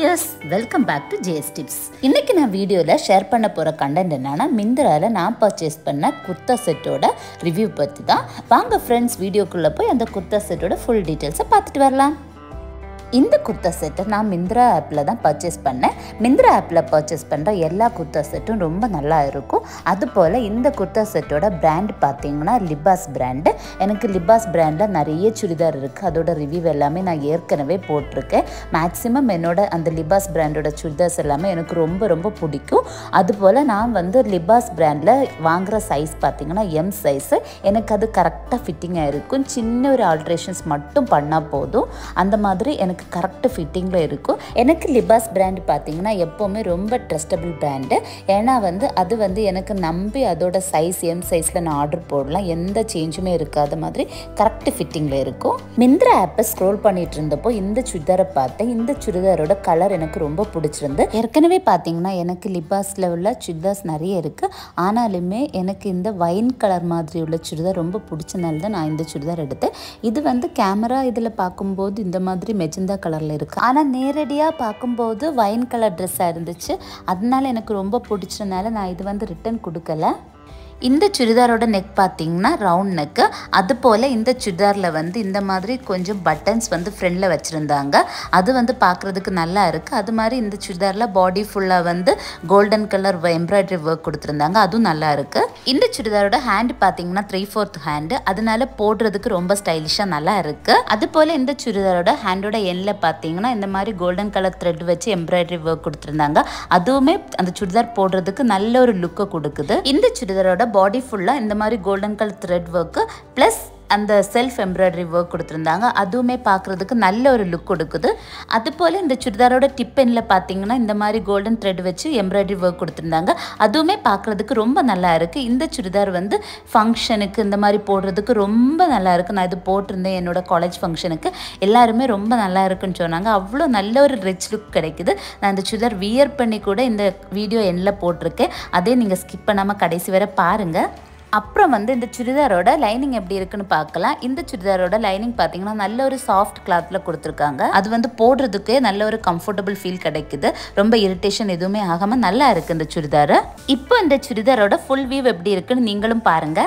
wears welcome back to JS tips இன்னைக்கு நான் வீடியோவில் ஷேர் பண்ண போகிற கண்டென்ட் என்னன்னா மிந்திராவில் நான் பர்ச்சேஸ் பண்ண குர்த்தா செட்டோட ரிவ்யூ பற்றி தான் வாங்க ஃப்ரெண்ட்ஸ் வீடியோக்குள்ளே போய் அந்த குர்த்தா செட்டோட ஃபுல் டீட்டெயில்ஸை பார்த்துட்டு வரலாம் இந்த குர்த்தா செட்டை நான் மிந்திரா ஆப்பில் தான் பர்ச்சேஸ் பண்ணேன் மிந்திரா ஆப்பில் பர்ச்சேஸ் பண்ணுற எல்லா குர்த்தா செட்டும் ரொம்ப நல்லா இருக்கும் அதுபோல் இந்த குர்த்தா செட்டோட பிராண்ட் பார்த்தீங்கன்னா லிபாஸ் பிராண்டு எனக்கு லிபாஸ் பிராண்டில் நிறைய சுடிதார் இருக்குது அதோட ரிவ்யூ எல்லாமே நான் ஏற்கனவே போட்டிருக்கேன் மேக்ஸிமம் என்னோட அந்த லிபாஸ் பிராண்டோட சுடிதார்ஸ் எல்லாமே எனக்கு ரொம்ப ரொம்ப பிடிக்கும் அதுபோல் நான் வந்து லிபாஸ் பிராண்டில் வாங்குகிற சைஸ் பார்த்தீங்கன்னா எம் சைஸு எனக்கு அது கரெக்டாக ஃபிட்டிங்காக இருக்கும் சின்ன ஒரு ஆல்ட்ரேஷன்ஸ் மட்டும் பண்ணால் போதும் அந்த மாதிரி எனக்கு கரெக்ட் ஃபிட்டிங்கில் இருக்கும் எனக்கு லிபாஸ் பிராண்ட் பார்த்தீங்கன்னா எப்போவுமே ரொம்ப ட்ரஸ்டபிள் பிராண்டு ஏன்னா வந்து அது வந்து எனக்கு நம்பி அதோட சைஸ் எம் சைஸில் நான் ஆர்டர் போடலாம் எந்த சேஞ்சுமே இருக்காத மாதிரி கரெக்ட் ஃபிட்டிங்கில் இருக்கும் மிந்திரா ஆப்பை ஸ்க்ரோல் பண்ணிட்டு இருந்தப்போ இந்த சுடிதாரை பார்த்தேன் இந்த சுடிதாரோட கலர் எனக்கு ரொம்ப பிடிச்சிருந்து ஏற்கனவே பார்த்தீங்கன்னா எனக்கு லிபாஸில் உள்ள சுடிதார்ஸ் நிறைய இருக்குது ஆனாலுமே எனக்கு இந்த வைன் கலர் மாதிரி உள்ள சுடிதார் ரொம்ப பிடிச்சனால தான் நான் இந்த சுடிதார் எடுத்தேன் இது வந்து கேமரா இதில் பார்க்கும்போது இந்த மாதிரி மெஜந்தா கலரில் இருக்குது ஆனால் நேரடியாக பார்க்கும்போது வைன் கலர் ட்ரெஸ்ஸாக இருந்துச்சு அதனால எனக்கு ரொம்ப பிடிச்சனால நான் இது வந்து ரிட்டன் கொடுக்கல இந்த சுடிதாரோட நெக் பார்த்தீங்கன்னா ரவுண்ட் நெக்கு அது போல் இந்த சுடிதாரில் வந்து இந்த மாதிரி கொஞ்சம் பட்டன்ஸ் வந்து ஃப்ரண்டில் வச்சுருந்தாங்க அது வந்து பார்க்குறதுக்கு நல்லா இருக்குது அது மாதிரி இந்த சுடிதாரில் பாடி ஃபுல்லாக வந்து கோல்டன் கலர் எம்ப்ராய்டரி ஒர்க் கொடுத்துருந்தாங்க அதுவும் நல்லா இருக்குது இந்த சுடிதாரோட ஹேண்ட் பார்த்தீங்கன்னா த்ரீ ஃபோர்த் ஹேண்டு அதனால போடுறதுக்கு ரொம்ப ஸ்டைலிஷாக நல்லா இருக்குது அது போல் இந்த சுடிதாரோட ஹேண்டோட எண்ணில் பார்த்தீங்கன்னா இந்த மாதிரி கோல்டன் கலர் த்ரெட் வச்சு எம்ப்ராய்டரி ஒர்க் கொடுத்துருந்தாங்க அதுவுமே அந்த சுடிதார் போடுறதுக்கு நல்ல ஒரு லுக்கை கொடுக்குது இந்த சுடிதாரோட பாடி ஃபுல்லாக இந்த மாதிரி golden colour thread work plus அந்த செல்ஃப் எம்ப்ராய்டரி ஒர்க் கொடுத்துருந்தாங்க அதுவுமே பார்க்குறதுக்கு நல்ல ஒரு லுக் கொடுக்குது அதுபோல் இந்த சுடிதாரோட டிப்பெனில் பார்த்தீங்கன்னா இந்த மாதிரி கோல்டன் த்ரெட் வச்சு எம்ப்ராய்டரி ஒர்க் கொடுத்துருந்தாங்க அதுவுமே பார்க்குறதுக்கு ரொம்ப நல்லா இருக்குது இந்த சுடிதார் வந்து ஃபங்க்ஷனுக்கு இந்த மாதிரி போடுறதுக்கு ரொம்ப நல்லா இருக்குது நான் இது போட்டிருந்தேன் என்னோட காலேஜ் ஃபங்க்ஷனுக்கு எல்லாருமே ரொம்ப நல்லா இருக்குன்னு சொன்னாங்க அவ்வளோ நல்ல ஒரு ரிச் லுக் கிடைக்குது நான் இந்த சுடிதார் வியர் பண்ணி கூட இந்த வீடியோ எண்ணில் போட்டிருக்கேன் அதே நீங்கள் ஸ்கிப் பண்ணாமல் கடைசி வரை பாருங்கள் அப்புறம் வந்து இந்த சுடிதாரோட லைனிங் எப்படி இருக்குன்னு பார்க்கலாம் இந்த சுடிதாரோட லைனிங் பார்த்தீங்கன்னா நல்ல ஒரு சாஃப்ட் கிளாத்தில் கொடுத்துருக்காங்க அது வந்து போடுறதுக்கே நல்ல ஒரு கம்ஃபர்டபுள் ஃபீல் கிடைக்குது ரொம்ப இரிட்டேஷன் எதுவுமே ஆகாமல் நல்லா இருக்குது இந்த சுடிதார் இப்போ இந்த சுடிதாரோட ஃபுல் வியூ எப்படி இருக்குன்னு நீங்களும் பாருங்கள்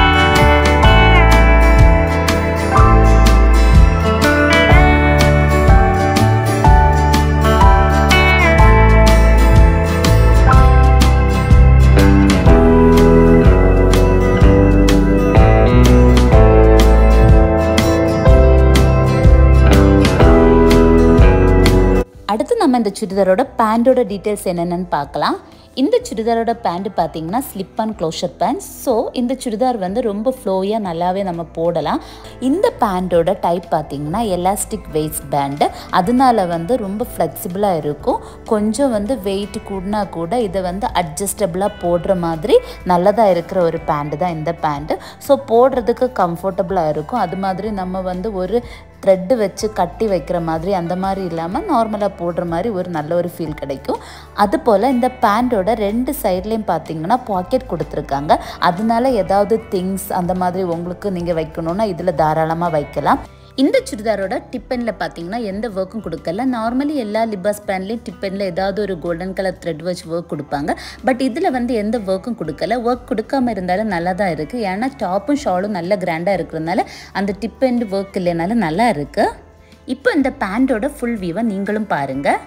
அடுத்து நம்ம இந்த சுடிதாரோட பேண்டோட டீட்டெயில்ஸ் என்னென்னு பார்க்கலாம் இந்த சுடிதாரோட பேண்ட் பார்த்தீங்கன்னா slip and closure pant so இந்த சுடிதார் வந்து ரொம்ப ஃப்ளோயாக நல்லாவே நம்ம போடலாம் இந்த பேண்டோட டைப் பார்த்தீங்கன்னா எலாஸ்டிக் வெயிட் பேண்டு அதனால வந்து ரொம்ப ஃப்ளெக்சிபிளாக இருக்கும் கொஞ்சம் வந்து வெயிட் கூடினா கூட இதை வந்து அட்ஜஸ்டபிளாக போடுற மாதிரி நல்லதாக இருக்கிற ஒரு பேண்ட் தான் இந்த பேண்ட்டு ஸோ போடுறதுக்கு கம்ஃபர்டபுளாக இருக்கும் அது மாதிரி நம்ம வந்து ஒரு த்ரெட்டு வச்சு கட்டி வைக்கிற மாதிரி அந்த மாதிரி இல்லாமல் நார்மலாக போடுற மாதிரி ஒரு நல்ல ஒரு ஃபீல் கிடைக்கும் அதுபோல் இந்த பேண்டோட ரெண்டு சைட்லேயும் பார்த்தீங்கன்னா பாக்கெட் கொடுத்துருக்காங்க அதனால ஏதாவது திங்ஸ் அந்த மாதிரி உங்களுக்கு நீங்கள் வைக்கணுன்னா இதில் தாராளமாக வைக்கலாம் இந்த சுடிதாரோட டிப்பனில் பார்த்தீங்கன்னா எந்த ஒர்க்கும் கொடுக்கல நார்மலி எல்லா லிபாஸ் பேண்ட்லேயும் டிப்பனில் ஏதாவது ஒரு கோல்டன் கலர் த்ரெட் வச்சு ஒர்க் கொடுப்பாங்க பட் இதில் வந்து எந்த ஒர்க்கும் கொடுக்கல ஒர்க் கொடுக்காம இருந்தாலும் நல்லா தான் இருக்குது ஏன்னா டாப்பும் ஷாலும் நல்ல கிராண்டாக இருக்கிறதுனால அந்த டிப் அண்ட் ஒர்க் இல்லைனாலும் நல்லா இருக்குது இப்போ இந்த பேண்டோட ஃபுல் வியூவை நீங்களும் பாருங்கள்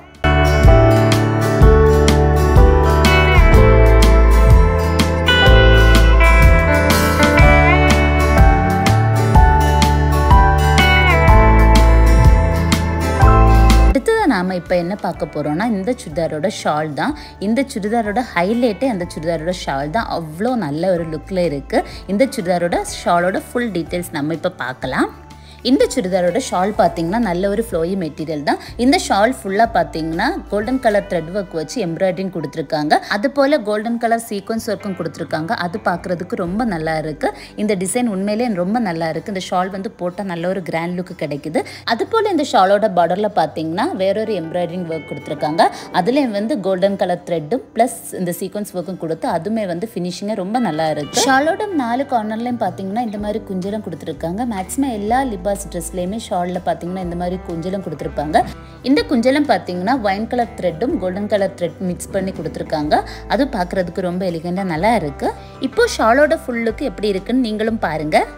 அடுத்தது நாம் இப்போ என்ன பார்க்க போகிறோம்னா இந்த சுடிதாரோட ஷால் தான் இந்த சுடிதாரோட ஹைலைட்டே அந்த சுடிதாரோட ஷால் தான் அவ்வளோ நல்ல ஒரு லுக்கில் இருக்குது இந்த சுடிதாரோட ஷாலோட ஃபுல் டீட்டெயில்ஸ் நம்ம இப்போ பார்க்கலாம் இந்த சுடிதாரோட ஷால் பார்த்தீங்கன்னா நல்ல ஒரு ஃப்ளோயி மெட்டீரியல் தான் இந்த ஷால் ஃபுல்லாக பார்த்தீங்கன்னா கோல்டன் கலர் த்ரெட் ஒர்க் வச்சு எம்ப்ராய்டரிங் கொடுத்துருக்காங்க அது போல் கோல்டன் கலர் சீக்வன்ஸ் ஒர்க்கும் கொடுத்துருக்காங்க அது பார்க்குறதுக்கு ரொம்ப நல்லா இருக்குது இந்த டிசைன் உண்மையிலேயே ரொம்ப நல்லா இருக்குது இந்த ஷால் வந்து போட்டால் நல்ல ஒரு கிராண்ட் லுக் கிடைக்குது அது போல் இந்த ஷாலோட பார்டரில் பார்த்தீங்கன்னா வேறொரு எம்ப்ராய்டரிங் ஒர்க் கொடுத்துருக்காங்க அதுலேயும் வந்து கோல்டன் கலர் த்ரெட்டும் ப்ளஸ் இந்த சீக்வன்ஸ் ஒர்க்கும் கொடுத்து அதுவுமே வந்து ஃபினிஷிங்காக ரொம்ப நல்லா இருக்குது ஷாலோட நாலு கார்னர்லையும் பார்த்தீங்கன்னா இந்த மாதிரி குஞ்சலம் கொடுத்துருக்காங்க மேக்ஸிமம் எல்லா லிபா லிபாஸ் ட்ரெஸ்லேயுமே ஷாலில் பார்த்தீங்கன்னா இந்த மாதிரி குஞ்சலம் கொடுத்துருப்பாங்க இந்த குஞ்சலம் பார்த்தீங்கன்னா ஒயின் கலர் த்ரெட்டும் கோல்டன் கலர் த்ரெட் மிக்ஸ் பண்ணி கொடுத்துருக்காங்க அது பார்க்குறதுக்கு ரொம்ப எலிகண்டாக நல்லா இருக்குது இப்போ ஷாலோட ஃபுல் லுக் எப்படி இருக்குன்னு நீங்களும் பாருங்கள்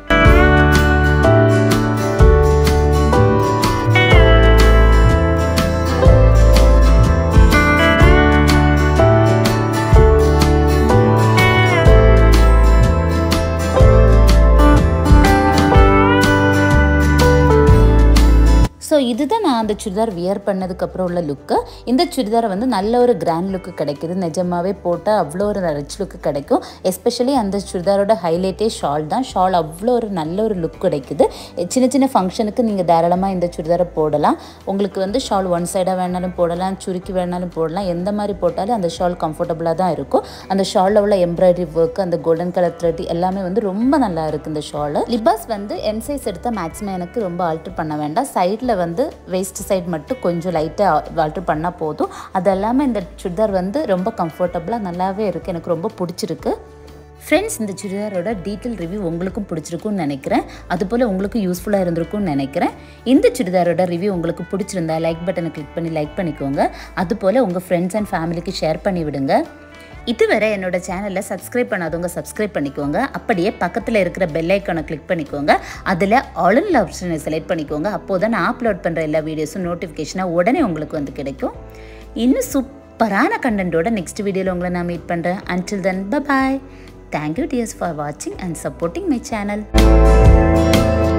ஸோ இதுதான் நான் அந்த சுடிதார் வியர் பண்ணதுக்கப்புறம் உள்ள லுக்கு இந்த சுடிதாரை வந்து நல்ல ஒரு கிராண்ட் லுக்கு கிடைக்குது நிஜமாவே போட்டால் அவ்வளோ ஒரு ரிச் லுக்கு கிடைக்கும் எஸ்பெஷலி அந்த சுடிதாரோட ஹைலைட்டே ஷால் தான் ஷால் அவ்வளோ ஒரு நல்ல ஒரு லுக் கிடைக்குது சின்ன சின்ன ஃபங்க்ஷனுக்கு நீங்கள் தாராளமாக இந்த சுடிதாரை போடலாம் உங்களுக்கு வந்து ஷால் ஒன் சைடாக வேணாலும் போடலாம் சுருக்கி வேணாலும் போடலாம் எந்த மாதிரி போட்டாலும் அந்த ஷால் கம்ஃபர்டபுளாக தான் இருக்கும் அந்த ஷாலில் உள்ள எம்ப்ராய்டரி ஒர்க் அந்த கோல்டன் கலர் த்ரெட் எல்லாமே வந்து ரொம்ப நல்லா இருக்குது இந்த ஷால் லிபாஸ் வந்து எம் சைஸ் எடுத்தால் மேக்ஸிமம் எனக்கு ரொம்ப ஆல்ட்ரு பண்ண வேண்டாம் சைடில் வந்து வேஸ்ட் சைடு மட்டும் கொஞ்சம் லைட்டாக ஆல்ட்ரு பண்ணால் போதும் அது எல்லாமே இந்த சுடிதார் வந்து ரொம்ப கம்ஃபர்டபுளாக நல்லாவே இருக்குது எனக்கு ரொம்ப பிடிச்சிருக்கு ஃப்ரெண்ட்ஸ் இந்த சுடிதாரோட டீட்டெயில் ரிவ்யூ உங்களுக்கும் பிடிச்சிருக்கும்னு நினைக்கிறேன் அதுபோல் உங்களுக்கு யூஸ்ஃபுல்லாக இருந்திருக்கும்னு நினைக்கிறேன் இந்த சுடிதாரோட ரிவ்யூ உங்களுக்கு பிடிச்சிருந்தா லைக் பட்டனை கிளிக் பண்ணி லைக் பண்ணிக்கோங்க அதுபோல் உங்கள் ஃப்ரெண்ட்ஸ் அண்ட் ஃபேமிலிக்கு ஷேர் பண்ணி விடுங்க இதுவரை என்னோட சேனலை சப்ஸ்கிரைப் பண்ணாதவங்க சப்ஸ்கிரைப் பண்ணிக்கோங்க அப்படியே பக்கத்தில் இருக்கிற பெல் ஐக்கானை கிளிக் பண்ணிக்கோங்க அதில் ஆல் இன் ஆப்ஷனை செலக்ட் பண்ணிக்கோங்க அப்போது தான் நான் அப்லோட் பண்ணுற எல்லா வீடியோஸும் நோட்டிஃபிகேஷனாக உடனே உங்களுக்கு வந்து கிடைக்கும் இன்னும் சூப்பரான கண்டென்ட்டோட நெக்ஸ்ட் வீடியோவில் உங்களை நான் மீட் பண்ணுறேன் until then bye thank you dears for வாட்சிங் அண்ட் சப்போர்ட்டிங் மை சேனல்